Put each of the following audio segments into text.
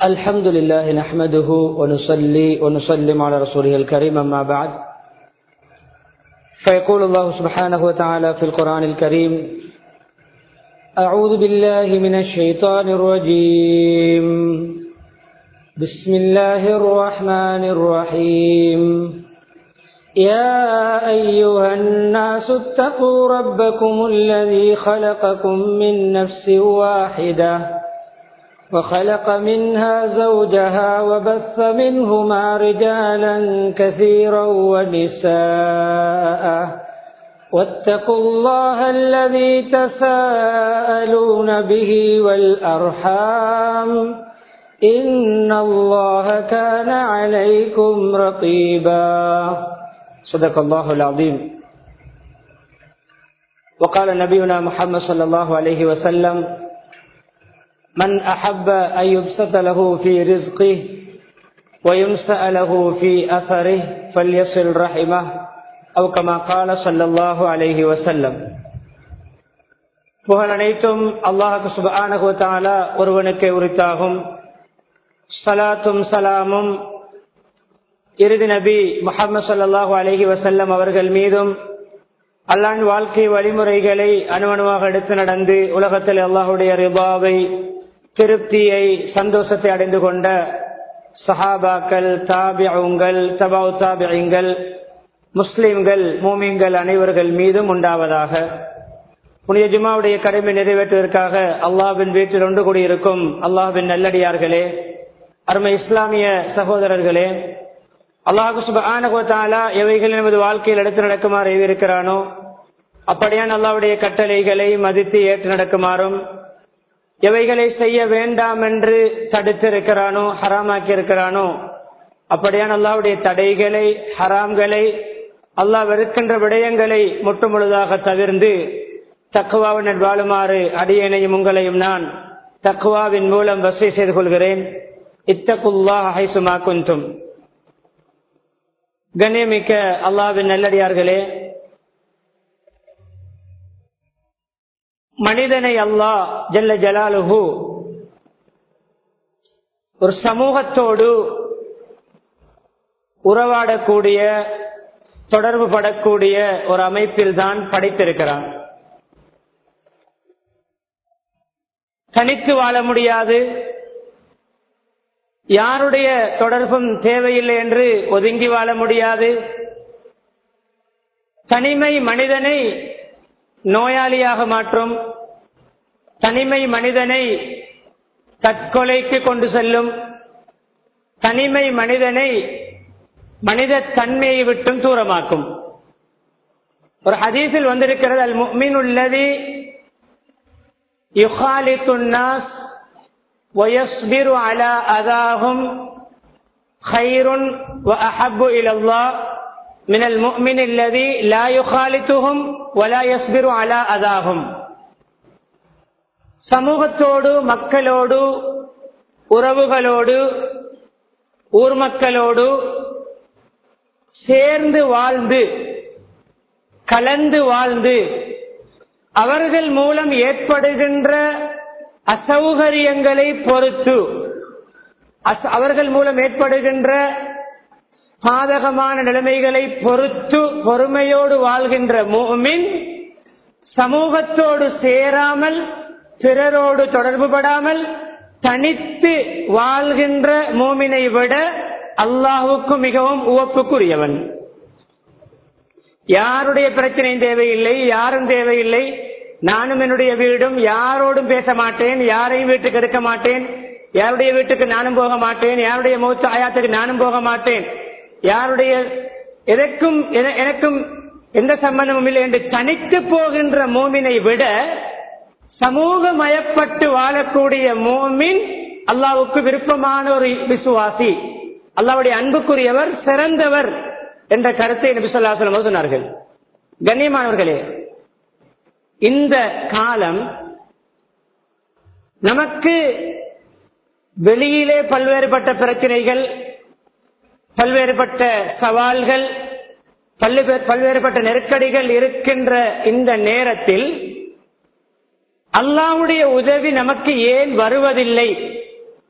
الحمد لله نحمده ونصلي ونسلم على رسوله الكريم أما بعد فيقول الله سبحانه وتعالى في القرآن الكريم أعوذ بالله من الشيطان الرجيم بسم الله الرحمن الرحيم يا أيها الناس اتقوا ربكم الذي خلقكم من نفس واحدة وخلق منها زوجها وبث منهما رجالا كثيرا ونساء واتقوا الله الذي تساءلون به والأرحام إن الله كان عليكم رقيبا صدق الله العظيم وقال نبينا محمد صلى الله عليه وسلم من أحب أن يبسط له في رزقه ويمسأ له في أثره فليصل رحمه أو كما قال صلى الله عليه وسلم புகழ் அனைத்தும் அல்லாஹு சுபானகுவத்தாலா ஒருவனுக்கே உரித்தாகும் சலாத்தும் சலாமும் இறுதி நபி முகமது சல்லாஹூ அலஹி வசல்லம் அவர்கள் மீதும் அல்லான் வாழ்க்கை வழிமுறைகளை அணுவணுவாக எடுத்து நடந்து உலகத்தில் அல்லாஹுடைய ரிபாவை திருப்தியை சந்தோஷத்தை அடைந்து கொண்ட சஹாபாக்கள் தாபியங்கள் தபாவு தாபியங்கள் முஸ்லிம்கள் மூமிங்கள் அனைவர்கள் மீதும் உண்டாவதாக புனித ஜுமாவுடைய கடமை நிறைவேற்றுவதற்காக அல்லாவின் வீட்டில் ஒன்று கூடியிருக்கும் அல்லாவின் நல்லடியார்களே அருமை இஸ்லாமிய சகோதரர்களே அல்லாஹு சுபானகோத்தாலா எவைகள் நமது வாழ்க்கையில் எடுத்து நடக்குமாறு எழுதியிருக்கிறானோ அப்படியான் அல்லாவுடைய கட்டளைகளை மதித்து ஏற்று நடக்குமாறும் எவைகளை செய்ய வேண்டாம் என்று தடுத்திருக்கிறானோ ஹராமாக்கி இருக்கிறானோ அப்படியான் அல்லாவுடைய தடைகளை ஹராம்களை அல்லாஹ் வெறுக்கின்ற விடயங்களை முற்றுமுழுதாக தவிர்ந்து தக்குவாவுடன் வாழுமாறு அடியனையும் உங்களையும் நான் தக்குவாவின் மூலம் வசதி செய்து கொள்கிறேன் இத்தகுல்லா ஹைசுமா குந்தும் கண்ணியமிக்க அல்லாவின் நல்லடியார்களே மனிதனை அல்லாஹ் ஜல்ல ஜலாலுஹு ஒரு சமூகத்தோடு உறவாடக்கூடிய தொடர்பு படக்கூடிய ஒரு அமைப்பில் தான் படைத்திருக்கிறான் தனித்து வாழ முடியாது யாருடைய தொடர்பும் தேவையில்லை என்று ஒதுங்கி வாழ முடியாது தனிமை மனிதனை நோயாளியாக மாற்றும் தனிமை மனிதனை தற்கொலைக்கு கொண்டு செல்லும் தனிமை மனிதனை மனித தன்மையை விட்டும் தூரமாக்கும் ஒரு ஹதீஸில் வந்திருக்கிறது அல் மீன் உள்ளது யுகாலித்துன்னாஸ் ويصبر على أذاهم خير وأحب إلى الله من المؤمن الذي لا يخالطهم ولا يصبر على أذاهم சமூகத்தோடு மக்களோடு உறவுகளோடு ஊர் மக்களோடு சேர்ந்து வாழ்ந்து கலந்து வாழ்ந்து அவர்கள் மூலம் ஏற்படுகின்ற அசௌகரியங்களை பொறுத்து அவர்கள் மூலம் ஏற்படுகின்ற பாதகமான நிலைமைகளை பொறுத்து பொறுமையோடு வாழ்கின்ற மூமின் சமூகத்தோடு சேராமல் பிறரோடு தொடர்புபடாமல் தனித்து வாழ்கின்ற மூமினை விட அல்லாஹுக்கு மிகவும் உவப்புக்குரியவன் யாருடைய பிரச்சனையும் தேவையில்லை யாரும் தேவையில்லை நானும் என்னுடைய வீடும் யாரோடும் பேச மாட்டேன் யாரையும் வீட்டுக்கு எடுக்க மாட்டேன் யாருடைய வீட்டுக்கு நானும் போக மாட்டேன் யாருடைய மூத்த ஆயாத்துக்கு நானும் போக மாட்டேன் யாருடைய எதற்கும் எனக்கும் எந்த சம்பந்தமும் இல்லை என்று தனித்து போகின்ற மோமினை விட சமூகமயப்பட்டு வாழக்கூடிய மோமின் அல்லாவுக்கு விருப்பமான ஒரு விசுவாசி அல்லாவுடைய அன்புக்குரியவர் சிறந்தவர் என்ற கருத்தை நபிசல்லாசலம் சொன்னார்கள் கண்ணியமானவர்களே இந்த காலம் நமக்கு வெளியிலே பல்வேறுபட்ட பிரச்சனைகள் பல்வேறுபட்ட சவால்கள் பல்வேறுபட்ட நெருக்கடிகள் இருக்கின்ற இந்த நேரத்தில் அல்லாவுடைய உதவி நமக்கு ஏன் வருவதில்லை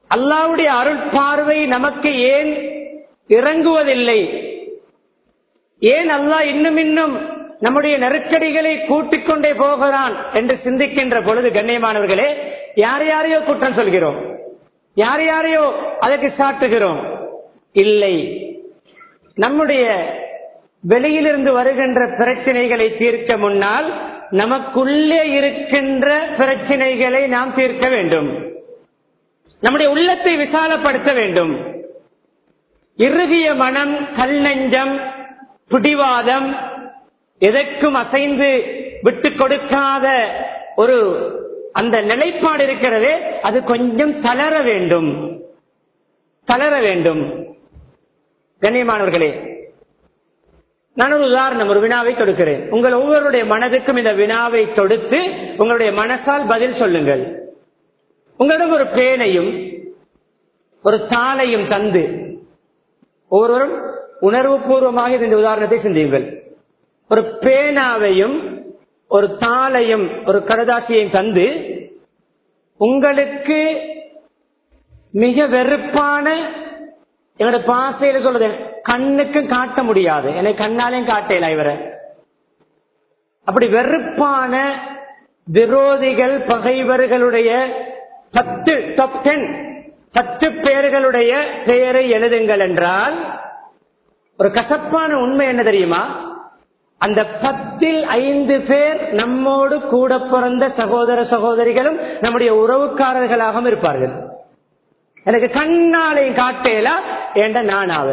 அல்லாவுடைய அருள் பார்வை நமக்கு ஏன் இறங்குவதில்லை ஏன் அல்லாஹ் இன்னும் இன்னும் நம்முடைய நெருக்கடிகளை கூட்டிக் கொண்டே போகிறான் என்று சிந்திக்கின்ற பொழுது கண்ணியமானவர்களே யார் யாரையோ குற்றம் சொல்கிறோம் யார் யாரையோ அதற்கு சாட்டுகிறோம் இல்லை நம்முடைய வெளியிலிருந்து வருகின்ற பிரச்சனைகளை தீர்க்க முன்னால் நமக்குள்ளே இருக்கின்ற பிரச்சனைகளை நாம் தீர்க்க வேண்டும் நம்முடைய உள்ளத்தை விசாலப்படுத்த வேண்டும் இறுகிய மனம் கல்நெஞ்சம் பிடிவாதம் எதற்கும் அசைந்து விட்டு கொடுக்காத ஒரு அந்த நிலைப்பாடு இருக்கிறதே அது கொஞ்சம் தளர வேண்டும் தளர வேண்டும் கண்ணியமானவர்களே நான் ஒரு உதாரணம் ஒரு வினாவை தொடுக்கிறேன் உங்கள் ஒவ்வொருடைய மனதுக்கும் இந்த வினாவை தொடுத்து உங்களுடைய மனசால் பதில் சொல்லுங்கள் உங்களிடம் ஒரு பேனையும் ஒரு தாளையும் தந்து ஒவ்வொருவரும் உணர்வு பூர்வமாக இந்த உதாரணத்தை சிந்தியுங்கள் ஒரு பேனாவையும் ஒரு தாளையும் ஒரு கடதாசியையும் தந்து உங்களுக்கு மிக வெறுப்பான என்னோட பாசையில சொல்றது கண்ணுக்கும் காட்ட முடியாது என்னை கண்ணாலையும் காட்டல இவரை அப்படி வெறுப்பான விரோதிகள் பகைவர்களுடைய பத்து டாப் டென் பத்து பேர்களுடைய பெயரை எழுதுங்கள் என்றால் ஒரு கசப்பான உண்மை என்ன தெரியுமா அந்த பத்தில் ஐந்து பேர் நம்மோடு கூட பிறந்த சகோதர சகோதரிகளும் நம்முடைய உறவுக்காரர்களாகவும் இருப்பார்கள் எனக்கு கண்ணாலையும் காட்டேலா ஏண்ட நானாவ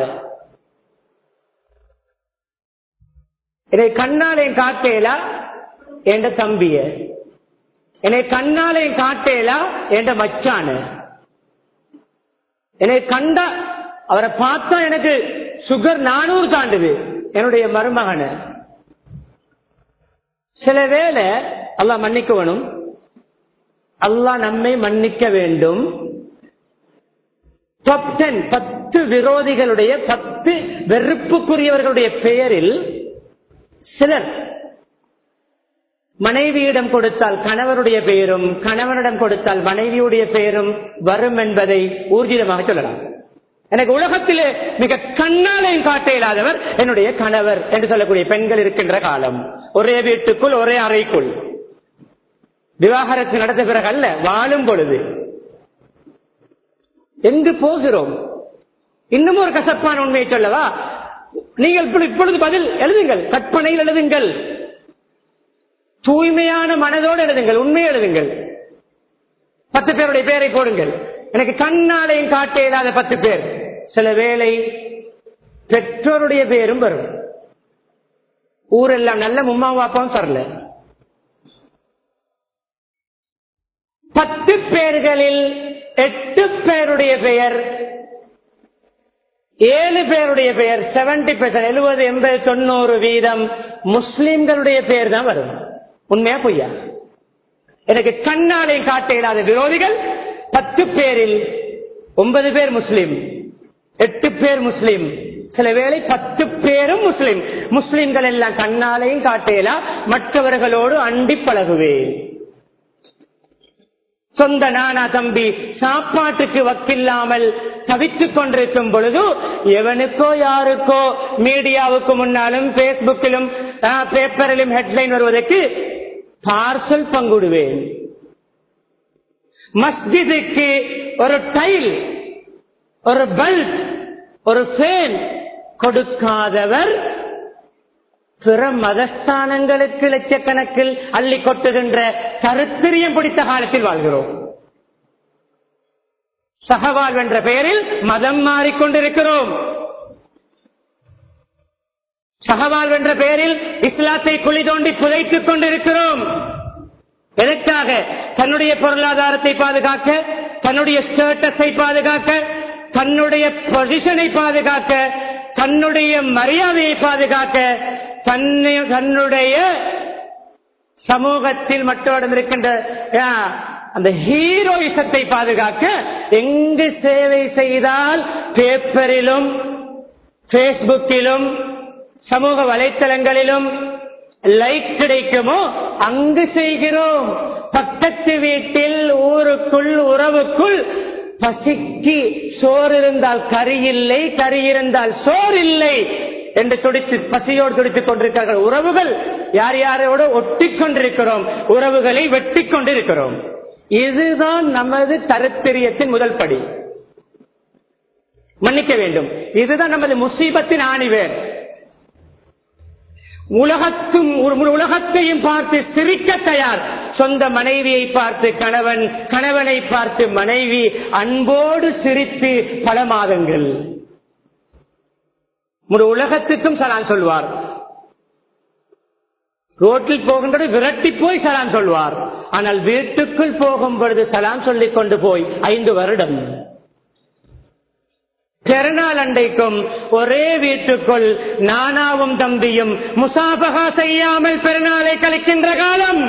என்னை கண்ணாலையும் காட்டேலா ஏண்ட தம்பிய என்னை கண்ணாலையும் காட்டேலா ஏண்ட மச்சானு என்னை கண்ட அவரை பார்த்தா எனக்கு சுகர் நானூறு தாண்டுது என்னுடைய மருமகனு சில வேளை அல்லாஹ் மன்னிக்க வேணும் அல்லாஹ் நம்மை மன்னிக்க வேண்டும் டாப் டென் பத்து விரோதிகளுடைய பத்து வெறுப்புக்குரியவர்களுடைய பெயரில் சிலர் மனைவியிடம் கொடுத்தால் கணவருடைய பெயரும் கணவனிடம் கொடுத்தால் மனைவியுடைய பெயரும் வரும் என்பதை ஊர்ஜிதமாக சொல்லலாம் எனக்கு உலகத்திலே மிக கண்ணாலையும் காட்ட இயலாதவர் என்னுடைய கணவர் என்று சொல்லக்கூடிய பெண்கள் இருக்கின்ற காலம் ஒரே வீட்டுக்குள் ஒரே அறைக்குள் விவாகரத்து நடந்த பிறகு அல்ல வாழும் பொழுது எங்கு போகிறோம் இன்னும் ஒரு கசப்பான உண்மையை சொல்லவா நீங்கள் இப்பொழுது- இப்பொழுது பதில் எழுதுங்கள் கற்பனையில் எழுதுங்கள் தூய்மையான மனதோடு எழுதுங்கள் உண்மை எழுதுங்கள் பத்து பேருடைய பெயரை போடுங்கள் எனக்கு கண்ணாலையும் காட்ட இயலாத பத்து பேர் சில வேளை பெற்றோருடைய பெயரும் வரும் ஊரெல்லாம் நல்ல மும்மா பாப்பாவும் தரல பத்து பேர்களில் எட்டு பேருடைய பெயர் ஏழு பேருடைய பெயர் செவன்டி பெர்சன்ட் எழுபது எண்பது தொண்ணூறு வீதம் முஸ்லிம்களுடைய பெயர் தான் வரும் உண்மையா பொய்யா எனக்கு கண்ணாலே காட்ட இயலாத விரோதிகள் பத்து பேரில் ஒன்பது பேர் முஸ்லிம் எட்டு பேர் முஸ்லிம் சில வேளை பத்து பேரும் முஸ்லிம் முஸ்லிம்கள் எல்லாம் கண்ணாலையும் காட்டேலாம் மற்றவர்களோடு அண்டி பழகுவேன் சொந்த நானா தம்பி சாப்பாட்டுக்கு வக்கில்லாமல் தவித்துக் கொண்டிருக்கும் பொழுது எவனுக்கோ யாருக்கோ மீடியாவுக்கு முன்னாலும் பேஸ்புக்கிலும் ஆ, பேப்பரிலும் ஹெட்லைன் வருவதற்கு பார்சல் பங்குடுவேன் மஸ்ஜிதுக்கு ஒரு டைல் ஒரு பல்ப் ஒரு ஃபேன் கொடுக்காதவர் பிற மதஸ்தானங்களுக்கு லட்சக்கணக்கில் அள்ளி கொட்டுகின்ற கருத்திரியம் பிடித்த காலத்தில் வாழ்கிறோம் சகவாழ்வு என்ற பெயரில் மதம் மாறிக்கொண்டிருக்கிறோம் சகவாழ்வு என்ற பெயரில் இஸ்லாத்தை குழி தோண்டி புதைத்துக் கொண்டிருக்கிறோம் எதற்காக தன்னுடைய பொருளாதாரத்தை பாதுகாக்க தன்னுடைய ஸ்டேட்டஸை பாதுகாக்க தன்னுடைய பொசிஷனை பாதுகாக்க தன்னுடைய மரியாதையை பாதுகாக்க தன்னை- தன்னுடைய சமூகத்தில் மற்றவரிடம் இருக்கின்ற ஆ, அந்த ஹீரோயிசத்தை பாதுகாக்க எங்கு சேவை செய்தால் பேப்பரிலும் பேஸ்புக்கிலும் சமூக வலைத்தளங்களிலும் லைக் கிடைக்குமோ அங்கு செய்கிறோம் பக்கத்து வீட்டில் ஊருக்குள் உறவுக்குள் பசிக்கு சோறு இருந்தால் கறி இல்லை கறி இருந்தால் சோறு இல்லை என்று துடித்து பசியோடு துடித்துக் கொண்டிருக்கிறார்கள் உறவுகள் யார் யாரோடு ஒட்டி கொண்டிருக்கிறோம் உறவுகளை வெட்டி கொண்டிருக்கிறோம் இதுதான் நமது தரத்திரியத்தின் முதல் படி மன்னிக்க வேண்டும் இதுதான் நமது முசீபத்தின் ஆணிவேர் உலகத்தும் உலகத்தையும் பார்த்து சிரிக்க தயார் சொந்த மனைவியை பார்த்து கணவன் கணவனை பார்த்து மனைவி அன்போடு சிரித்து பல மாதங்கள் முழு உலகத்துக்கும் சலான் சொல்வார் ரோட்டில் போகின்றது விரட்டி போய் சலான் சொல்வார் ஆனால் வீட்டுக்குள் போகும் பொழுது சலான் சொல்லிக் கொண்டு போய் ஐந்து வருடம் பெருநாள் அண்டைக்கும் ஒரே வீட்டுக்குள் நானாவும் தம்பியும் முசாபகா செய்யாமல் பெருநாளை கழிக்கின்ற காலம்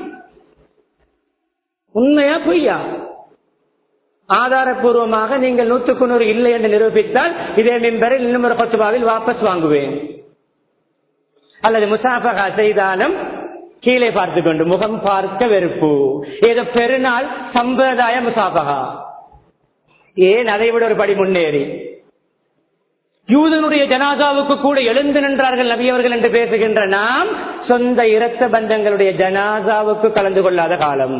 உண்மையா பொய்யா ஆதாரபூர்வமாக நீங்கள் நூற்றுக்கு நூறு இல்லை என்று நிரூபித்தால் இதே மின்பரில் இன்னும் ஒரு பத்துபாவில் வாபஸ் வாங்குவேன் அல்லது முசாபகா செய்தாலும் கீழே பார்த்து கொண்டு முகம் பார்க்க வெறுப்பு ஏதோ பெருநாள் சம்பிரதாய முசாபகா ஏன் அதை விட ஒரு படி முன்னேறி யூதனுடைய ஜனாசாவுக்கு கூட எழுந்து நின்றார்கள் நபியவர்கள் என்று பேசுகின்ற நாம் சொந்த இரத்த பந்தங்களுடைய ஜனாசாவுக்கு கலந்து கொள்ளாத காலம்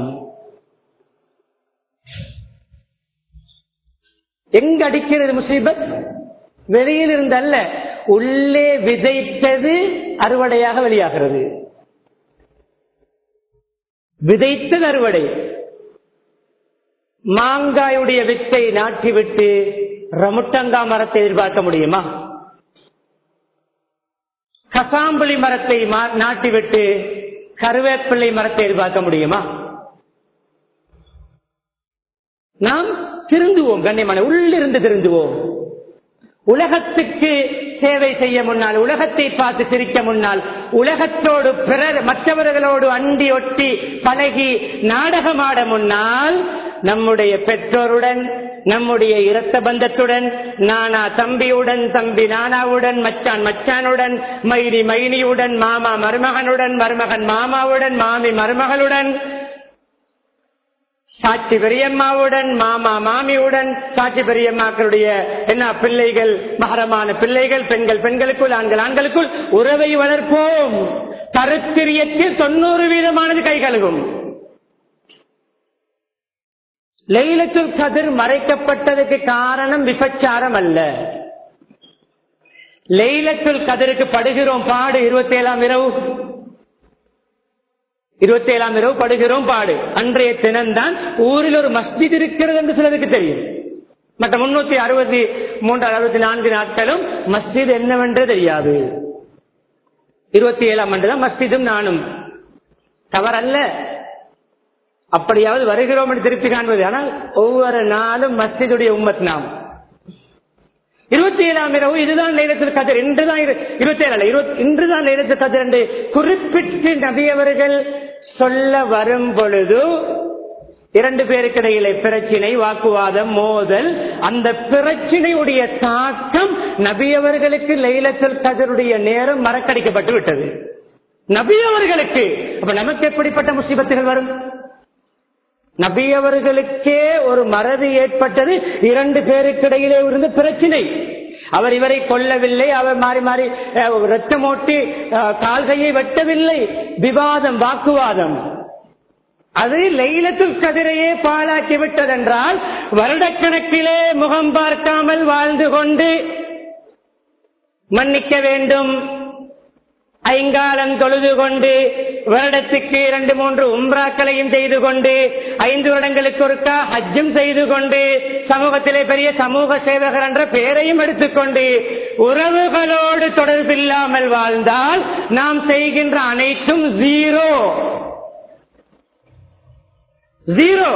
எங்க அடிக்கிறது முசீபத் வெளியில் இருந்தல்ல உள்ளே விதைத்தது அறுவடையாக வெளியாகிறது விதைத்தது அறுவடை மாங்காயுடைய வித்தை நாட்டிவிட்டு ரமுட்டங்கா மரத்தை எதிர்பார்க்க முடியுமா கசாம்புளி மரத்தை நாட்டிவிட்டு கருவேப்பிள்ளை மரத்தை எதிர்பார்க்க முடியுமா நாம் திருந்துவோம் கண்ணியமான உள்ளிருந்து திருந்துவோம் உலகத்துக்கு சேவை செய்ய முன்னால் உலகத்தை பார்த்து சிரிக்க முன்னால் உலகத்தோடு பிறர் மற்றவர்களோடு அண்டி ஒட்டி பழகி நாடகமாட முன்னால் நம்முடைய பெற்றோருடன் நம்முடைய இரத்த பந்தத்துடன் நானா தம்பியுடன் தம்பி நானாவுடன் மச்சான் மச்சானுடன் மைனி மைனியுடன் மாமா மருமகனுடன் மருமகன் மாமாவுடன் மாமி மருமகளுடன் சாட்சி பெரியம்மாவுடன் மாமா மாமியுடன் சாட்சி பெரியம்மாக்களுடைய என்ன பிள்ளைகள் மகரமான பிள்ளைகள் பெண்கள் பெண்களுக்குள் ஆண்கள் ஆண்களுக்குள் உறவை வளர்ப்போம் கருத்திரியத்தில் தொண்ணூறு வீதமானது கை கழுகும் லைலத்துல் கதிர் மறைக்கப்பட்டதுக்கு காரணம் விபச்சாரம் அல்ல லைலத்துல் கதிருக்கு படுகிறோம் பாடு இருபத்தி ஏழாம் இரவு இருபத்தி ஏழாம் இரவு படுகிறோம் பாடு அன்றைய தினம்தான் ஊரில் ஒரு மஸ்ஜித் இருக்கிறது என்று சிலருக்கு தெரியும் மற்ற முன்னூத்தி அறுபத்தி மூன்று அறுபத்தி நான்கு நாட்களும் மஸ்ஜித் என்னவென்று தெரியாது இருபத்தி ஏழாம் ஆண்டு தான் மஸ்ஜிதும் நானும் தவறல்ல அப்படியாவது வருகிறோம் என்று திருப்பி காண்பது ஆனால் ஒவ்வொரு நாளும் மஸ்ஜிதுடைய உம்மத் நாம் இருபத்தி ஏழாம் இரவு இதுதான் லைலத்தில் கதிர் இன்றுதான் இருபத்தி ஏழு இன்றுதான் லைலத்தில் கதிர் என்று குறிப்பிட்டு நபியவர்கள் சொல்ல வரும் பொழுது இரண்டு பேருக்கு இடையிலே பிரச்சினை வாக்குவாதம் மோதல் அந்த பிரச்சினையுடைய தாக்கம் நபியவர்களுக்கு லைலத்தில் கதிருடைய நேரம் மறக்கடிக்கப்பட்டு விட்டது நபியவர்களுக்கு அப்ப நமக்கு எப்படிப்பட்ட முசிபத்துகள் வரும் நபியவர்களுக்கே ஒரு மறதி ஏற்பட்டது இரண்டு பேருக்கிடையிலே இருந்து பிரச்சினை அவர் இவரை கொல்லவில்லை அவர் மாறி மாறி ரத்தமோட்டி கால்கையை வெட்டவில்லை விவாதம் வாக்குவாதம் அது லைலத்துல் கதிரையே பாழாக்கி விட்டதென்றால் வருடக்கணக்கிலே முகம் பார்க்காமல் வாழ்ந்து கொண்டு மன்னிக்க வேண்டும் ஐங்காலம் தொழுது கொண்டு வருடத்துக்கு இரண்டு மூன்று உம்ராக்களையும் செய்து கொண்டு ஐந்து வருடங்களுக்கு ஒருக்கா ஹஜ்ஜும் செய்து கொண்டு சமூகத்திலே பெரிய சமூக சேவகர் என்ற பெயரையும் எடுத்துக்கொண்டு உறவுகளோடு தொடர்பில்லாமல் வாழ்ந்தால் நாம் செய்கின்ற அனைத்தும் ஜீரோ ஜீரோ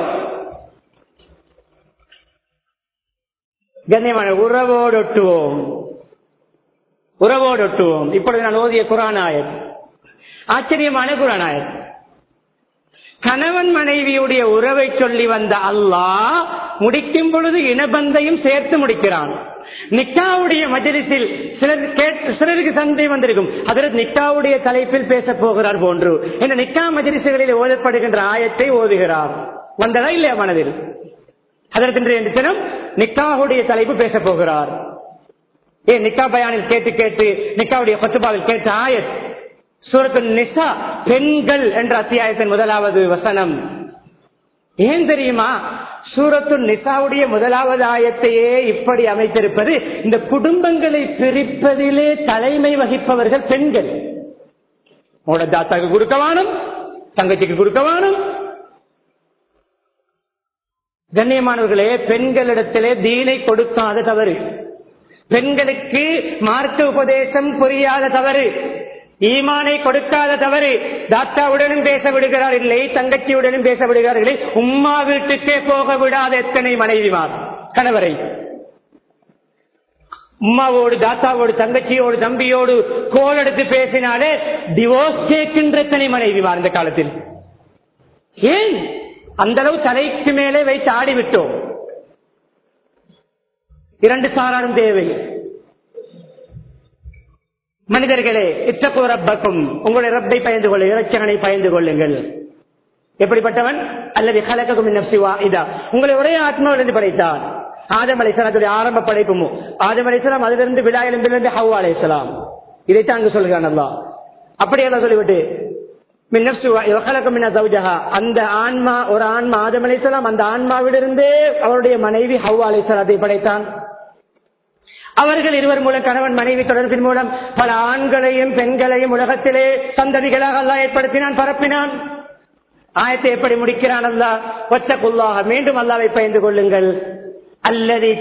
கண்ணியமான உறவோடு ஒட்டுவோம் உறவோடு ஒட்டுவோம் இப்பொழுது நான் ஓதிய குரானாயத் ஆச்சரியமான குரானாயத் கணவன் மனைவியுடைய உறவை சொல்லி வந்த அல்லாஹ் முடிக்கும் பொழுது இனபந்தையும் சேர்த்து முடிக்கிறான் நிக்காவுடைய மஜலிசில் சிலர் கேட்டு சிலருக்கு சந்தை வந்திருக்கும் அதற்கு நிக்காவுடைய தலைப்பில் பேச போகிறார் போன்று இந்த நிக்கா மஜலிசுகளில் ஓதப்படுகின்ற ஆயத்தை ஓதுகிறார் வந்ததா இல்லையா மனதில் அதற்கு இன்றைய தினம் நிக்காவுடைய தலைப்பு பேச போகிறார் ஏன் நிக்கா பயானில் கேட்டு கேட்டு நிக்காவுடைய கொத்துபாவில் கேட்ட ஆயத் சூரத்து நிசா பெண்கள் என்ற அத்தியாயத்தின் முதலாவது வசனம் ஏன் தெரியுமா சூரத்து நிசாவுடைய முதலாவது ஆயத்தையே இப்படி அமைத்திருப்பது இந்த குடும்பங்களை பிரிப்பதிலே தலைமை வகிப்பவர்கள் பெண்கள் உங்களோட தாத்தாக்கு கொடுக்க வேணும் தங்கச்சிக்கு கொடுக்க வேணும் கண்ணியமானவர்களே பெண்களிடத்திலே தீனை கொடுக்காத தவறு பெண்களுக்கு மார்க்க உபதேசம் புரியாத தவறு ஈமானை கொடுக்காத தவறு தாத்தாவுடனும் பேச விடுகிறார் இல்லை தங்கச்சியுடனும் பேச விடுகிறார் இல்லை உம்மா வீட்டுக்கே போக விடாத எத்தனை மனைவிமார் கணவரை உம்மாவோடு தாத்தாவோடு தங்கச்சியோடு தம்பியோடு கோல் எடுத்து பேசினாலே டிவோர்ஸ் கேட்கின்ற எத்தனை மனைவிமார் இந்த காலத்தில் ஏன் அந்த அளவு தலைக்கு மேலே வைத்து ஆடிவிட்டோம் இரண்டு சாராரும் தேவை மனிதர்களே இத்தப்போ ரப்பக்கும் உங்களுடைய ரப்பை பயந்து கொள்ள இறைச்சகனை பயந்து கொள்ளுங்கள் எப்படிப்பட்டவன் அல்லது கலக்ககும் நப்சிவா இதா உங்களை ஒரே ஆத்மாவிலிருந்து படைத்தான் ஆதம் அலிஸ்லாத்துடைய ஆரம்ப படைப்புமோ ஆதம் அலிஸ்லாம் அதிலிருந்து விழா எலும்பிலிருந்து ஹவ்வா அலிஸ்லாம் இதைத்தான் அங்கு சொல்கிறான் அல்லா அப்படியெல்லாம் சொல்லிவிட்டு அந்த ஆன்மா ஒரு ஆன்மா ஆதம் அலிஸ்லாம் அந்த ஆன்மாவிலிருந்தே அவருடைய மனைவி ஹவ்வா அலிஸ்லாத்தை படைத்தான் அவர்கள் இருவர் மூலம் கணவன் மனைவி தொடர்பின் மூலம் பல ஆண்களையும் பெண்களையும் உலகத்திலே சந்ததிகளாக அல்லா ஏற்படுத்தினான் பரப்பினான் ஆயத்தை எப்படி முடிக்கிறான் அல்லா ஒத்தக்குள்ளாக மீண்டும் அல்லாவை பயந்து கொள்ளுங்கள் அல்லது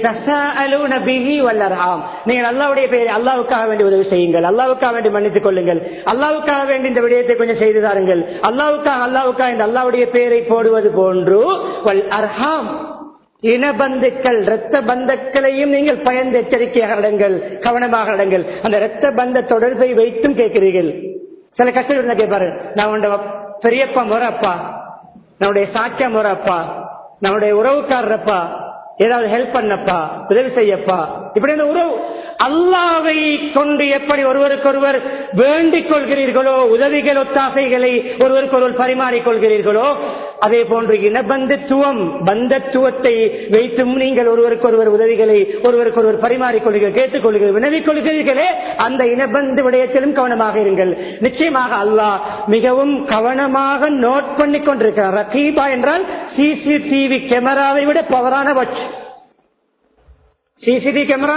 நீங்கள் அல்லாவுடைய பெயரை அல்லாவுக்காக வேண்டி உதவி செய்யுங்கள் அல்லாவுக்காக வேண்டி மன்னித்துக் கொள்ளுங்கள் அல்லாவுக்காக வேண்டி இந்த விடயத்தை கொஞ்சம் செய்து தாருங்கள் அல்லாவுக்காக அல்லாவுக்காக இந்த அல்லாவுடைய பெயரை போடுவது போன்று அர்ஹாம் இனபந்துக்கள் இரத்த பந்தக்களையும் நீங்கள் பயந்து எச்சரிக்கையாக நடங்கள் கவனமாக நடங்கள் அந்த இரத்த பந்த தொடர்பை வைத்தும் கேட்கிறீர்கள் சில கஷ்டம் கேட்பாரு நான் உண்ட பெரியப்பா முறப்பா நம்முடைய சாட்சியா முறப்பா நம்முடைய உறவுக்காரரப்பா ஏதாவது ஹெல்ப் பண்ணப்பா உதவி செய்யப்பா இப்படி இந்த உறவு அல்லாவை கொண்டு எப்படி ஒருவருக்கொருவர் வேண்டிக் கொள்கிறீர்களோ உதவிகள் ஒத்தாசைகளை ஒருவருக்கொருவர் பரிமாறிக் கொள்கிறீர்களோ அதே போன்று இனபந்தத்துவம் பந்தத்துவத்தை வைத்தும் நீங்கள் ஒருவருக்கொருவர் உதவிகளை ஒருவருக்கொருவர் பரிமாறிக் கொள்கிறீர்கள் கேட்டுக் கொள்கிறீர்கள் வினவிக் கொள்கிறீர்களே அந்த இனபந்து விடயத்திலும் கவனமாக இருங்கள் நிச்சயமாக அல்லாஹ் மிகவும் கவனமாக நோட் பண்ணி கொண்டிருக்கிறார் ரகீபா என்றால் சிசிடிவி கேமராவை விட பவரான watch CCTV camera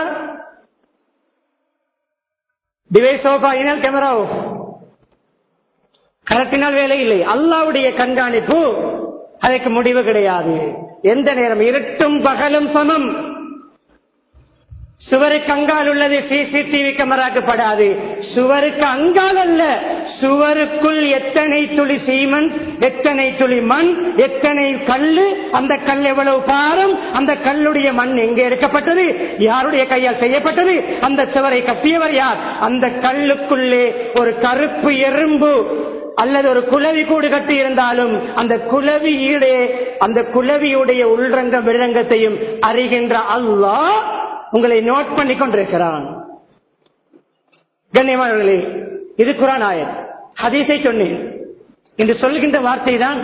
device off ஆகினால் கேமரா ஆஃப் கரத்தினால் வேலை இல்லை அல்லாவுடைய கண்காணிப்பு அதற்கு முடிவு கிடையாது எந்த நேரம் இருட்டும் பகலும் சமம் சுவருக்கு அங்கால் உள்ளது சிசிடிவி கேமராக்கப்படாது சுவருக்கு அங்கால் அல்ல சுவருக்குள் எத்தனை துளி சீமன் எத்தனை துளி மண் எத்தனை கல்லு அந்த கல் எவ்வளவு பாரம் அந்த கல்லுடைய மண் எங்கே எடுக்கப்பட்டது யாருடைய கையால் செய்யப்பட்டது அந்த சுவரை கட்டியவர் யார் அந்த கல்லுக்குள்ளே ஒரு கருப்பு எறும்பு அல்லது ஒரு குலவி கூடு கட்டி இருந்தாலும் அந்த குலவியுடைய அந்த குலவியுடைய உள்ரங்க வெளிரங்கத்தையும் அறிகின்ற அல்லாஹ் உங்களை நோட் பண்ணி கொண்டிருக்கிறான் கண்ணியமானவர்களே இது குரான் ஆயர் ஹதீஸை சொன்னேன் என்று சொல்கின்ற வார்த்தை தான்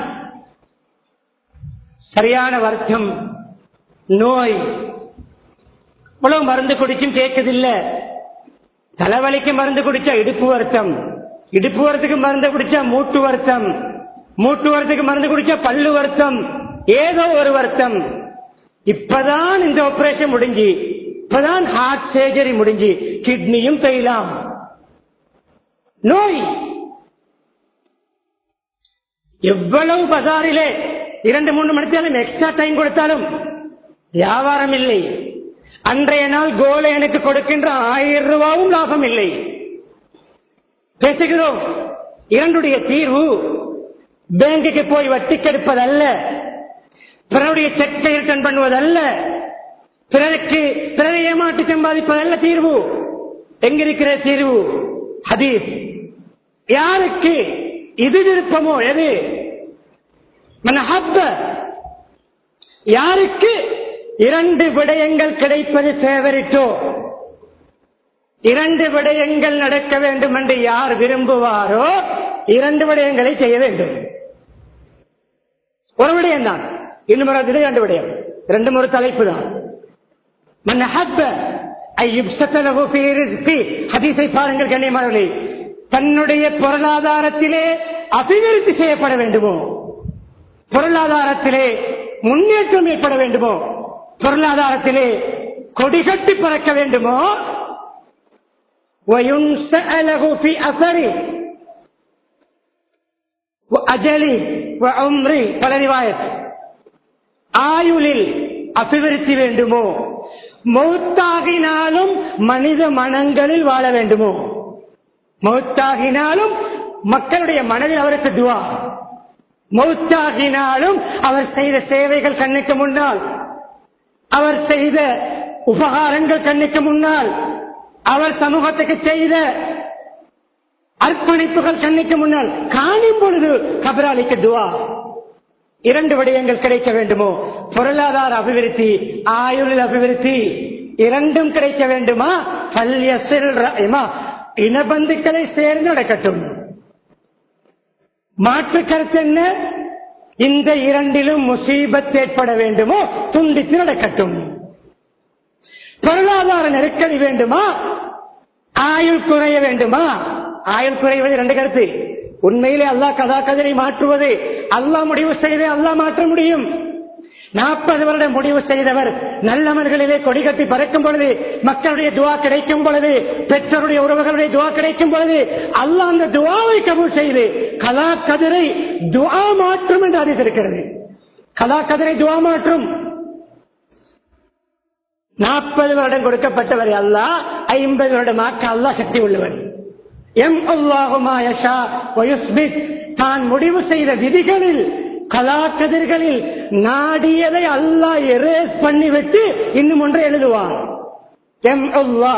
சரியான வருத்தம் நோய் இவ்வளவு மருந்து குடிச்சும் கேட்கதில்லை தலைவலிக்கு மருந்து குடிச்சா இடுப்பு வருத்தம் இடுப்பு வரத்துக்கு மருந்து குடிச்சா மூட்டு வருத்தம் மூட்டு வரத்துக்கு மருந்து குடிச்சா பல்லு வருத்தம் ஏதோ ஒரு வருத்தம் இப்பதான் இந்த ஆபரேஷன் முடிஞ்சு இப்பதான் ஹார்ட் சர்ஜரி முடிஞ்சு கிட்னியும் பெய்யலாம் நோய் எவ்வளவு பசாரிலே இரண்டு மூணு மணித்தாலும் எக்ஸ்ட்ரா டைம் கொடுத்தாலும் வியாபாரம் இல்லை அன்றைய நாள் கோலை எனக்கு கொடுக்கின்ற ஆயிரம் ரூபாவும் லாபம் இல்லை பேசுகிறோம் இரண்டுடைய தீர்வு பேங்குக்கு போய் வட்டி கெடுப்பதல்ல பிறருடைய செக்கை ரிட்டர்ன் பண்ணுவதல்ல பிறருக்கு பிறரை ஏமாற்றி சம்பாதிப்பதல்ல தீர்வு எங்கிருக்கிற தீர்வு ஹதீஸ் யாருக்கு இது விருப்பமோ எது மனஹப்ப யாருக்கு இரண்டு விடயங்கள் கிடைப்பது சேவரிட்டோ இரண்டு விடயங்கள் நடக்க வேண்டும் என்று யார் விரும்புவாரோ இரண்டு விடயங்களை செய்ய வேண்டும் ஒரு விடயம் தான் இன்னும் இரண்டு விடயம் ரெண்டும் ஒரு தலைப்பு தான் மன் அஹப்ப ஐ யுப்ஸத லஹு ஃபீ ரிஸ்கி ஹதீஸை பாருங்கள் கண்ணியமானவர்களே தன்னுடைய பொருளாதாரத்திலே அபிவிருத்தி செய்யப்பட வேண்டுமோ பொருளாதாரத்திலே முன்னேற்றம் ஏற்பட வேண்டுமோ பொருளாதாரத்திலே கொடிகட்டி பறக்க வேண்டுமோ وينسأ له في أثره وأجله وعمره பல ரிவாயத் ஆயுளில் அபிவிருத்தி வேண்டுமோ மௌத்தாகினாலும் மனித மனங்களில் வாழ வேண்டுமோ மௌத்தாகினாலும் மக்களுடைய மனதில் அவருக்கு துவா மௌத்தாகினாலும் அவர் செய்த சேவைகள் கண்ணுக்கு முன்னால் அவர் செய்த உபகாரங்கள் கண்ணுக்கு முன்னால் அவர் சமூகத்துக்கு செய்த அர்ப்பணிப்புகள் கண்ணுக்கு முன்னால் காணும் பொழுது கபராளிக்கு துவா இரண்டு விடயங்கள் கிடைக்க வேண்டுமோ பொருளாதார அபிவிருத்தி ஆயுள் அபிவிருத்தி இரண்டும் கிடைக்க வேண்டுமா பல்யசில் ரஹிமா இனபந்துக்களை சேர்ந்து நடக்கட்டும் மாற்று கருத்து என்ன இந்த இரண்டிலும் முசீபத் ஏற்பட வேண்டுமோ துண்டித்து நடக்கட்டும் பொருளாதார நெருக்கடி வேண்டுமா ஆயுள் குறைய வேண்டுமா ஆயுள் குறைவது ரெண்டு கருத்து உண்மையிலே அல்லாஹ் கதா கதரை மாற்றுவது அல்லாஹ் முடிவு செய்து அல்லாஹ் மாற்ற முடியும் நாற்பது வருடம் முடிவு செய்தவர் நல்லவர்களிலே கொடி கட்டி பறக்கும் பொழுது மக்களுடைய துவா கிடைக்கும் பொழுது பெற்றோருடைய உறவுகளுடைய துவா கிடைக்கும் பொழுது அல்லாஹ் அந்த துவாவை கபூல் செய்து கலா கதிரை துவா மாற்றும் என்று அறிந்திருக்கிறது கலா கதிரை துவா மாற்றும் நாற்பது வருடம் கொடுக்கப்பட்டவர் அல்லாஹ் ஐம்பது வருடமாக்க அல்லாஹ் சக்தி உள்ளவன் எம் அல்லாஹுமாயஷா தான் முடிவு செய்த விதிகளில் கலாக்கதிர்களில் நாடியதை அல்லாஹ் எரேஸ் பண்ணிவிட்டு இன்னும் ஒன்றை எழுதுவான் எம் அல்லா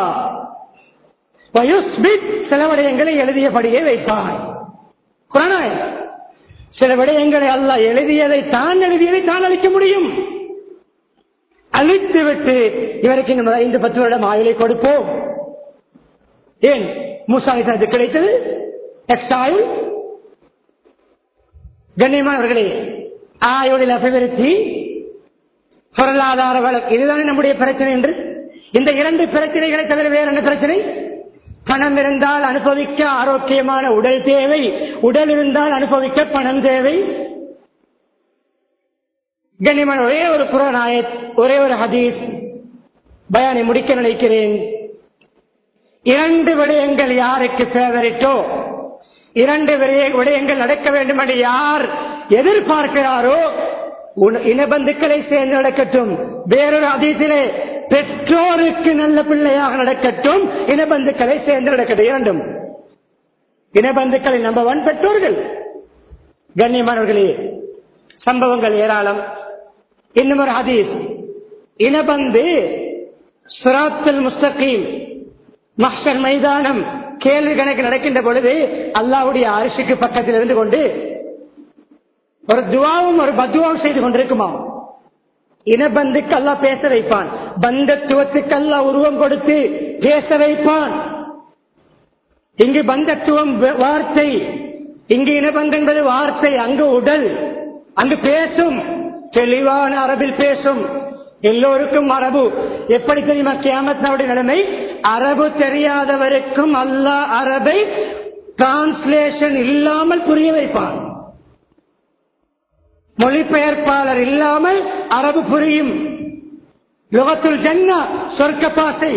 சில விடயங்களை எழுதியபடியே வைப்பான் குரானாய் சில விடயங்களை அல்லாஹ் எழுதியதை தான் எழுதியதை தான் அளிக்க முடியும் அழித்து விட்டு இவருக்கு இன்னும் ஐந்து பத்து வருடம் ஆயுளை கொடுப்போம் ஏன் மூசாலிக்கு கிடைத்தது எக்ஸ்ட்ரா ஆயுள் கண்ணியமானவர்களே ஆயுளில் அபிவிருத்தி பொருளாதார வழக்கு இதுதானே நம்முடைய பிரச்சனை என்று இந்த இரண்டு பிரச்சனைகளை தவிர வேற என்ன பிரச்சனை பணம் இருந்தால் அனுபவிக்க ஆரோக்கியமான உடல் தேவை உடல் இருந்தால் அனுபவிக்க பணம் தேவை கண்ணியமான ஒரே ஒரு புறநாயத் ஒரே ஒரு ஹதீஸ் பயானை முடிக்க நினைக்கிறேன் இரண்டு விடயங்கள் யாருக்கு ஃபேவரிட்டோ இரண்டு விடயங்கள் நடக்க வேண்டும் என்று யார் எதிர்பார்க்கிறாரோ இனபந்துக்களை சேர்ந்து நடக்கட்டும் வேறொரு அதீசிலே பெற்றோருக்கு நல்ல பிள்ளையாக நடக்கட்டும் இனபந்துக்களை சேர்ந்து நடக்கட்டும் இரண்டும் இனபந்துக்களில் நம்பர் ஒன் பெற்றோர்கள் கண்ணியமானவர்களே சம்பவங்கள் ஏராளம் இன்னும் ஒரு ஹதீஸ் இனபந்து சுராத்தல் முஸ்தகீம் மஹர் மைதானம் கேள்வி கணக்கு நடக்கின்ற பொழுது அல்லாவுடைய அரிசிக்கு பக்கத்தில் இருந்து கொண்டு ஒரு துவாவும் ஒரு பத்துவாவும் செய்து கொண்டிருக்குமா இனபந்துக்கு அல்லா பேச வைப்பான் பந்தத்துவத்துக்கு அல்லா உருவம் கொடுத்து பேச வைப்பான் இங்கு பந்தத்துவம் வார்த்தை இங்கு இனபந்து என்பது வார்த்தை அங்கு உடல் அங்கு பேசும் தெளிவான அரபில் பேசும் எல்லோருக்கும் அரபு எப்படி தெரியுமா கேமத்தினுடைய நிலைமை அரபு தெரியாதவருக்கும் அல்லாஹ் அரபை டிரான்ஸ்லேஷன் இல்லாமல் புரிய வைப்பான் மொழிபெயர்ப்பாளர் இல்லாமல் அரபு புரியும் யுகத்துல் ஜன்னா சொர்க்க பாசை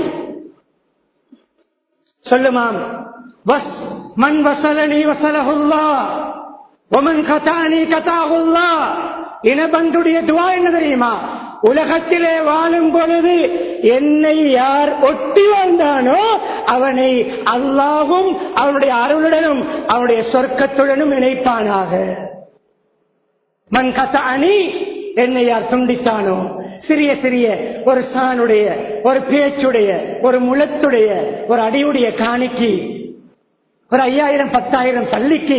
சொல்லுமாம் வஸ் மண் வசலனி வசலகுல்லா ஒமன் கதானி கதாகுல்லா இனபந்துடைய துவா என்ன தெரியுமா உலகத்திலே வாழும் பொழுது என்னை யார் ஒட்டி வாழ்ந்தானோ அவனை அல்லாவும் அவனுடைய அருளுடனும் அவனுடைய சொர்க்கத்துடனும் இணைப்பானாக மண் கத்த அணி என்னை யார் துண்டித்தானோ சிறிய சிறிய ஒரு சானுடைய ஒரு பேச்சுடைய ஒரு முளத்துடைய ஒரு அடியுடைய காணிக்கு ஒரு ஐயாயிரம் பத்தாயிரம் சல்லிக்கு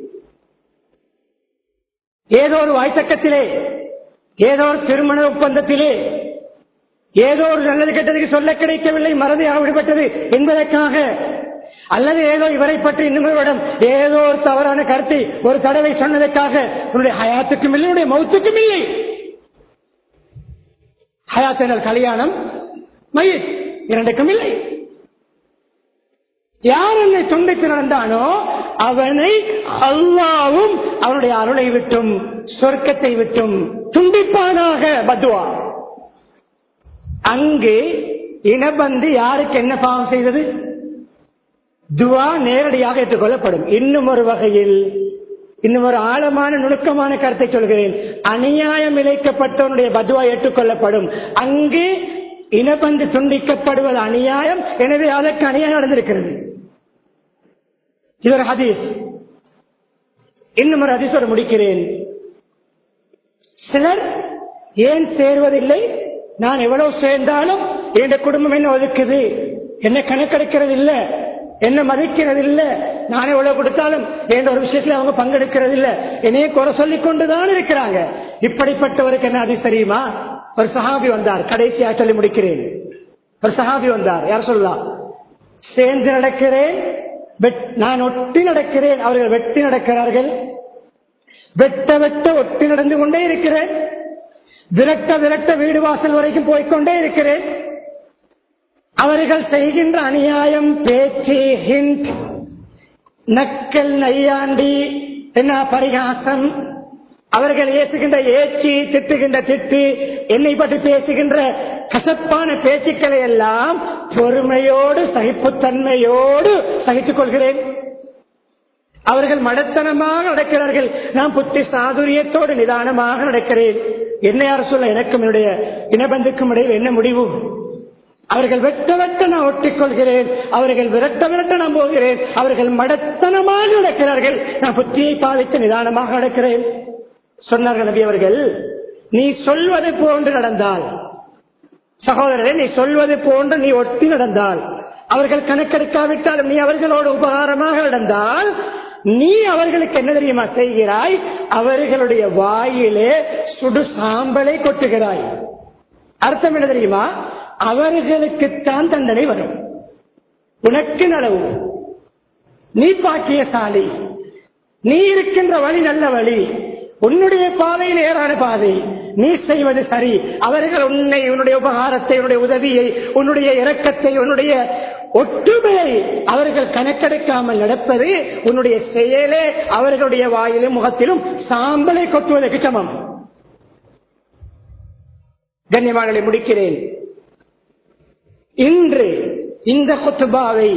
ஏதோ ஒரு வாய்த்தக்கத்திலே ஏதோ ஒரு திருமண ஒப்பந்தத்திலே ஏதோ ஒரு நல்லது கெட்டதுக்கு சொல்ல கிடைக்கவில்லை மறதியாக விடுபட்டது என்பதற்காக அல்லது ஏதோ இவரை பற்றி இன்னும் ஏதோ ஒரு தவறான கருத்தை ஒரு தடவை சொன்னதற்காக உன்னுடைய ஹயாத்துக்கும் இல்லை உன்னுடைய மௌத்துக்கும் இல்லை ஹயாத்தினால் கல்யாணம் மயிர் இரண்டுக்கும் இல்லை யார் என்னை துண்டித்து நடந்தானோ அவனை அல்லாவும் அவனுடைய அருளை விட்டும் சொர்க்கத்தை விட்டும் துண்டிப்பானாக பத்துவா அங்கு இனபந்து யாருக்கு என்ன பாவம் செய்தது துவா நேரடியாக ஏற்றுக்கொள்ளப்படும் இன்னும் ஒரு வகையில் இன்னும் ஒரு ஆழமான நுணுக்கமான கருத்தை சொல்கிறேன் அநியாயம் இழைக்கப்பட்டவனுடைய பதுவா ஏற்றுக்கொள்ளப்படும் அங்கு இனபந்து துண்டிக்கப்படுவது அநியாயம் எனவே அதற்கு அநியாயம் நடந்திருக்கிறது இது ஒரு ஹதீஸ் இன்னும் ஒரு ஹதீஸோடு முடிக்கிறேன் சிலர் ஏன் சேர்வதில்லை நான் எவ்வளவு சேர்ந்தாலும் என் குடும்பம் என்ன ஒதுக்குது என்ன கணக்கெடுக்கிறது இல்ல என்ன மதிக்கிறது இல்ல நான் எவ்வளவு கொடுத்தாலும் என்ற ஒரு விஷயத்துல அவங்க பங்கெடுக்கிறது இல்ல என்னையே குறை சொல்லிக் கொண்டுதான் இருக்கிறாங்க இப்படிப்பட்டவருக்கு என்ன அது தெரியுமா ஒரு சஹாபி வந்தார் கடைசியா சொல்லி முடிக்கிறேன் ஒரு சஹாபி வந்தார் யார் சொல்லலாம் சேர்ந்து நடக்கிறேன் வெட்- நான் ஒட்டி நடக்கிறேன் அவர்கள் வெட்டி நடக்கிறார்கள் வெட்ட வெட்ட ஒட்டி நடந்து கொண்டே இருக்கிறேன் விரட்ட விரட்ட வீடு வாசல் வரைக்கும் போய்க்கொண்டே இருக்கிறேன் அவர்கள் செய்கின்ற அநியாயம் பேச்சு ஹிண்ட் நக்கல் நையாண்டி என்ன பரிகாசம் அவர்கள் ஏசுகின்ற ஏச்சி திட்டுகின்ற திட்டு என்னை பற்றி பேசுகின்ற கசப்பான பேச்சுக்களை எல்லாம் பொறுமையோடு சகிப்புத்தன்மையோடு சகித்துக் கொள்கிறேன் அவர்கள் மடத்தனமாக நடக்கிறார்கள் நான் புத்தி சாதுரியத்தோடு நிதானமாக நடக்கிறேன் என்ன யார் சொல்ல எனக்கும் என்னுடைய இனபந்துக்கும் இடையில் என்ன முடிவு அவர்கள் வெட்ட வெட்ட நான் ஒட்டிக் கொள்கிறேன் அவர்கள் விரட்ட விரட்ட நான் போகிறேன் அவர்கள் மடத்தனமாக நடக்கிறார்கள் நான் புத்தியை பாதித்து நிதானமாக நடக்கிறேன் சொன்னார்கள் நபி அவர்கள் நீ சொல்வது போன்று நடந்தால் சகோதரரே நீ சொல்வது போன்று நீ ஒட்டி நடந்தால் அவர்கள் கணக்கெடுக்காவிட்டாலும் நீ அவர்களோடு உபகாரமாக நடந்தால் நீ அவர்களுக்கு என்ன தெரியுமா செய்கிறாய் அவர்களுடைய வாயிலே சுடு சாம்பலை கொட்டுகிறாய் அர்த்தம் என்ன தெரியுமா அவர்களுக்குத்தான் தண்டனை வரும் உனக்கு நலவு நீ பாக்கியசாலி நீ இருக்கின்ற வழி நல்ல வழி உன்னுடைய பாதை நேரான பாதை நீ செய்வது சரி அவர்கள் உன்னை உன்னுடைய உபகாரத்தை உன்னுடைய உதவியை உன்னுடைய இரக்கத்தை உன்னுடைய ஒற்றுமையை அவர்கள் கணக்கெடுக்காமல் நடப்பது உன்னுடைய செயலே அவர்களுடைய வாயிலும் முகத்திலும் சாம்பலை கொட்டுவதற்கு சமம் கண்ணியமானங்களை முடிக்கிறேன் இன்று இந்த குத்துபாவை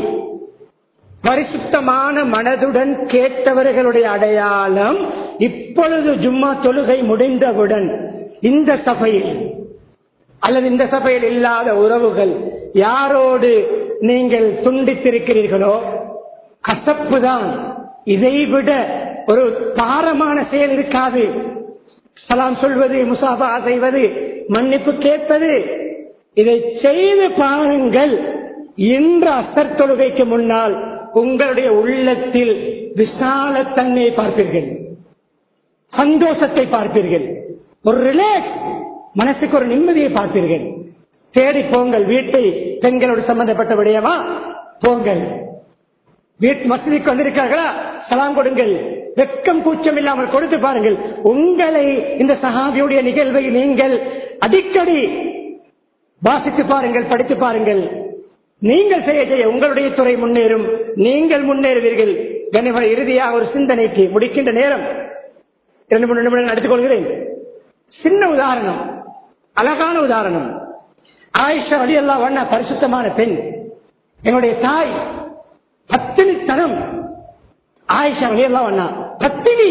பரிசுத்தமான மனதுடன் கேட்டவர்களுடைய அடையாளம் இப்பொழுது ஜும்மா தொழுகை முடிந்தவுடன் இந்த சபையில் அல்லது இந்த சபையில் இல்லாத உறவுகள் யாரோடு நீங்கள் துண்டித்திருக்கிறீர்களோ கசப்புதான் இதைவிட ஒரு பாரமான செயல் இருக்காது சலாம் சொல்வது முசாபா செய்வது மன்னிப்பு கேட்பது இதை செய்து பாருங்கள் இன்று அசர் தொழுகைக்கு முன்னால் உங்களுடைய உள்ளத்தில் விசாலத்தன்மையை பார்ப்பீர்கள் சந்தோஷத்தை பார்ப்பீர்கள் ஒரு ரிலாக்ஸ் மனசுக்கு ஒரு நிம்மதியை பார்ப்பீர்கள் தேடி போங்கள் வீட்டை பெண்களோடு சம்பந்தப்பட்ட விடயமா போங்கள் வீட்டு மசதிக்கு வந்திருக்கார்களா சலாம் கொடுங்கள் வெக்கம் கூச்சம் இல்லாமல் கொடுத்து பாருங்கள் உங்களை இந்த சஹாபியுடைய நிகழ்வை நீங்கள் அடிக்கடி வாசித்து பாருங்கள் படித்து பாருங்கள் நீங்கள் செய்ய செய்ய உங்களுடைய துறை முன்னேறும் நீங்கள் முன்னேறுவீர்கள் கனிம இறுதியாக ஒரு சிந்தனைக்கு முடிக்கின்ற நேரம் இரண்டு மூணு நிமிடங்கள் எடுத்துக் கொள்கிறேன் சின்ன உதாரணம் அழகான உதாரணம் ஆயிஷா அலி அல்லா வண்ண பரிசுத்தமான பெண் என்னுடைய தாய் பத்தினித்தனம் ஆயிஷா அலி அல்லா வண்ணா பத்தினி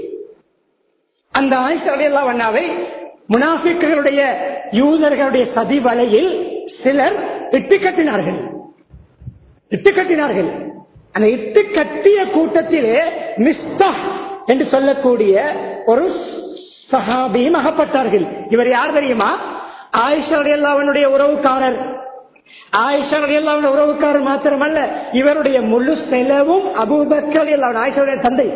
அந்த ஆயிஷா அலி அல்லா வண்ணாவை முனாஃபிக்குகளுடைய யூதர்களுடைய சதி வலையில் சிலர் இட்டு கட்டினார்கள் இட்டு கட்டினார்கள் அந்த இட்டு கட்டிய கூட்டத்திலே மிஸ்தா என்று சொல்லக்கூடிய ஒரு சஹாபியும் அகப்பட்டார்கள் இவர் யார் தெரியுமா ஆயிஷா அல்லாவனுடைய உறவுக்காரர் ஆயிஷா அல்லாவுடைய உறவுக்காரர் மாத்திரமல்ல இவருடைய முழு செலவும் அபூபக்கர் அல்லாவன் ஆயிஷாவுடைய தந்தை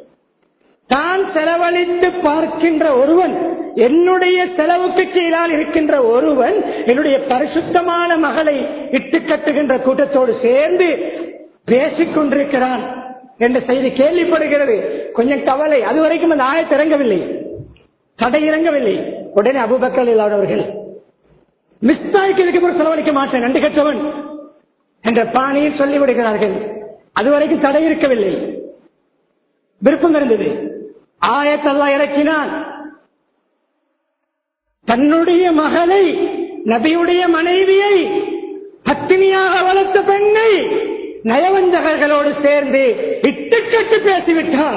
தான் செலவழித்து பார்க்கின்ற ஒருவன் என்னுடைய செலவுக்கு கீழால் இருக்கின்ற ஒருவன் என்னுடைய பரிசுத்தமான மகளை இட்டு கட்டுகின்ற கூட்டத்தோடு சேர்ந்து பேசிக் கொண்டிருக்கிறான் என்ற செய்தி கேள்விப்படுகிறது கொஞ்சம் கவலை அது வரைக்கும் அந்த ஆயத்தை இறங்கவில்லை தடை இறங்கவில்லை உடனே அபுபக்கல் இல்லாதவர்கள் மிஸ்தாய்க்கு இதுக்கு பிறகு செலவழிக்க மாட்டேன் நன்றி கற்றவன் என்ற பாணியில் சொல்லிவிடுகிறார்கள் அதுவரைக்கும் தடை இருக்கவில்லை விருப்பம் இருந்தது ஆயத்தல்லா இறக்கினான் தன்னுடைய மகளை நபியுடைய மனைவியை பத்தினியாக வளர்த்த பெண்ணை நயவஞ்சகர்களோடு சேர்ந்து இட்டுக்கட்டு பேசிவிட்டான்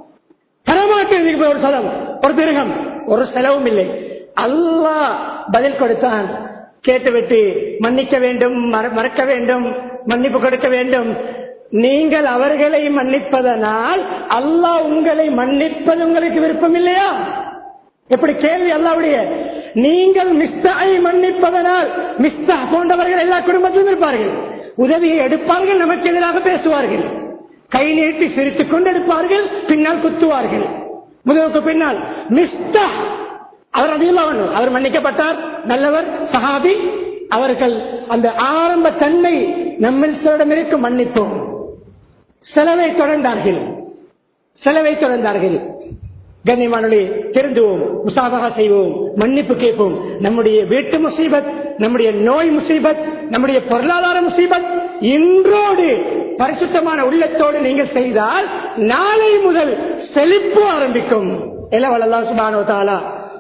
தரமாட்டேன் ஒரு சலம் ஒரு திருகம் ஒரு செலவும் இல்லை அல்லாஹ் பதில் கொடுத்தான் கேட்டுவிட்டு மன்னிக்க வேண்டும் மற- மறக்க வேண்டும் மன்னிப்பு கொடுக்க வேண்டும் நீங்கள் அவர்களை மன்னிப்பதனால் அல்லாஹ் உங்களை மன்னிப்பது உங்களுக்கு விருப்பம் இல்லையா எப்படி கேள்வி அல்லாவுடைய நீங்கள் மிஸ்தாயை மன்னிப்பதனால் மிஸ்தா போன்றவர்கள் எல்லா குடும்பத்திலும் இருப்பார்கள் உதவியை எடுப்பார்கள் நமக்கு எதிராக பேசுவார்கள் கை நீட்டி சிரித்துக் கொண்டு எடுப்பார்கள் பின்னால் குத்துவார்கள் முதுகுக்கு பின்னால் மிஸ்தா அவர் அதிகமாக அவர் மன்னிக்கப்பட்டார் நல்லவர் சஹாபி அவர்கள் அந்த ஆரம்ப தன்மை நம்மில் சிலரிடம் இருக்கும் மன்னிப்போம் செலவை தொடர்ந்தார்கள் செலவை தொடர்ந்தார்கள் கண்ணியமானே திருந்துவோம் முசாபகா செய்வோம் மன்னிப்பு கேட்போம் நம்முடைய வீட்டு முசீபத் நம்முடைய நோய் முசீபத் நம்முடைய பொருளாதார முசீபத் இன்றோடு பரிசுத்தமான உள்ளத்தோடு நீங்கள் செய்தால் நாளை முதல் செழிப்பு ஆரம்பிக்கும் எல்லவல்லா சுபானோ தாலா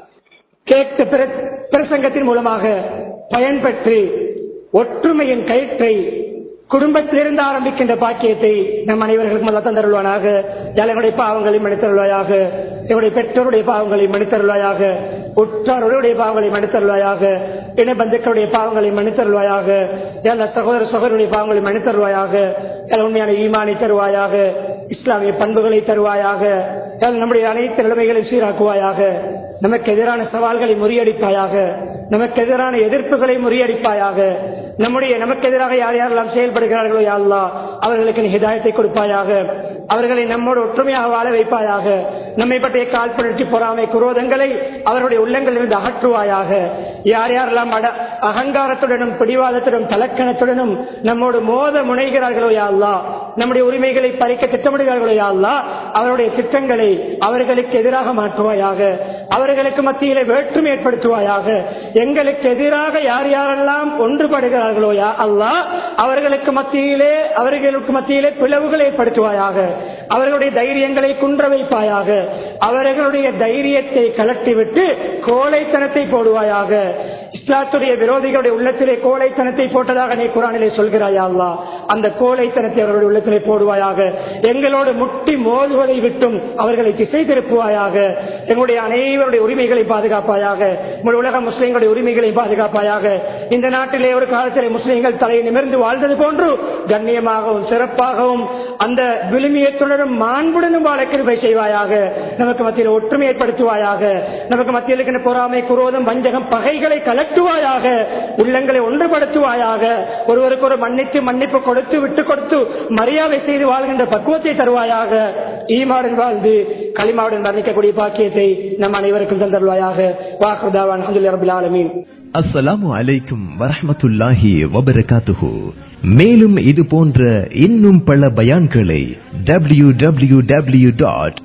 கேட்ட பிர- பிரசங்கத்தின் மூலமாக பயன்பெற்று ஒற்றுமையின் கயிற்றை குடும்பத்திலிருந்து ஆரம்பிக்கின்ற பாக்கியத்தை நம் அனைவர்களுக்கும் அல்ல தந்தருள்வானாக எங்களுடைய பாவங்களை மன்னித்தருள்வாயாக எங்களுடைய பெற்றோருடைய பாவங்களை மன்னித்தருள்வாயாக உற்றாருடைய பாவங்களை மன்னித்தருள்வாயாக இன பந்துக்களுடைய பாவங்களை மன்னித்தருள்வாயாக எல்லா சகோதர சகோதரருடைய பாவங்களை மன்னித்தருள்வாயாக எல்லா உண்மையான ஈமானை தருவாயாக இஸ்லாமிய பண்புகளை தருவாயாக எல்லா நம்முடைய அனைத்து நிலைமைகளை சீராக்குவாயாக நமக்கு எதிரான சவால்களை முறியடிப்பாயாக நமக்கு எதிரான எதிர்ப்புகளை முறியடிப்பாயாக நம்முடைய நமக்கு எதிராக யார் யாரெல்லாம் செயல்படுகிறார்களோ யா அல்லாஹ் அவர்களுக்கு நீ ஹிதாயத்தை கொடுப்பாயாக அவர்களை நம்மோடு ஒற்றுமையாக வாழ வைப்பாயாக நம்மை பற்றிய காழ்ப்புணர்ச்சி பொறாமை குரோதங்களை அவருடைய உள்ளங்களிலிருந்து அகற்றுவாயாக யார் யாரெல்லாம் அட அகங்காரத்துடனும் பிடிவாதத்துடனும் தலக்கணத்துடனும் நம்மோடு மோத முனைகிறார்களோ யா அல்லாஹ் நம்முடைய உரிமைகளை பறிக்க திட்டமிடுகிறார்களோ யா அல்லாஹ் அவருடைய திட்டங்களை அவர்களுக்கு எதிராக மாற்றுவாயாக அவர்களுக்கு மத்தியிலே வேற்றுமை ஏற்படுத்துவாயாக எங்களுக்கு எதிராக யார் யாரெல்லாம் ஒன்றுபடுகிறார்களோ யா அல்லாஹ் அவர்களுக்கு மத்தியிலே அவர்களுக்கு மத்தியிலே பிளவுகளை ஏற்படுத்துவாயாக அவர்களுடைய தைரியங்களை குன்ற வைப்பாயாக அவர்களுடைய தைரியத்தை கலட்டிவிட்டு கோழைத்தனத்தை போடுவாயாக இஸ்லாத்துடைய விரோதிகளுடைய உள்ளத்திலே கோழைத்தனத்தை போட்டதாக நீ குரானிலே சொல்கிறாயா அல்லாஹ் அந்த கோழைத்தனத்தை அவர்களுடைய உள்ளத்திலே போடுவாயாக எங்களோடு முட்டி மோதுவதை விட்டும் அவர்களை திசை திருப்புவாயாக எங்களுடைய அனைவருடைய உரிமைகளை பாதுகாப்பாயாக முழு உலக முஸ்லிம்களுடைய உரிமைகளை பாதுகாப்பாயாக இந்த நாட்டிலே ஒரு காலத்திலே முஸ்லிம்கள் தலை நிமிர்ந்து வாழ்ந்தது போன்று கண்ணியமாகவும் சிறப்பாகவும் அந்த விழுமியத்துடனும் மாண்புடனும் வாழ கிருபை செய்வாயாக நமக்கு மத்தியில் ஒற்றுமை ஏற்படுத்துவாயாக நமக்கு மத்தியில் இருக்கின்ற பொறாமை குரோதம் வஞ்சகம் பகைகளை கலட்டுவாயாக உள்ளங்களை ஒன்றுபடுத்துவாயாக ஒருவருக்கு ஒரு மன்னித்து மன்னிப்பு கொடுத்து விட்டு கொடுத்து மரியாதை செய்து வாழ்கின்ற பக்குவத்தை தருவாயாக ஈமாவுடன் வாழ்ந்து களிமாவுடன் வர்ணிக்கக்கூடிய பாக்கியத்தை நம் அனைவருக்கும் தந்தருவாயாக வாக்குதாவான் அஹமதுல்லா ரபில் ஆலமீன் அஸ்ஸலாமு அலைக்கும் வரஹ்மத்துல்லாஹி வபரகாத்துஹு மேலும் இது போன்ற இன்னும் பல பயான்களை W W W dot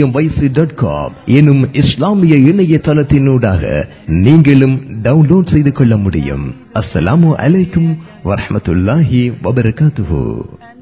dot com எனும் இஸ்லாமிய இணையதளத்தினூடாக நீங்களும் டவுன்லோட் செய்து கொள்ள முடியும் அஸ்ஸலாமு அலைக்கும் வரஹ்மத்துல்லாஹி வபரகாத்துஹு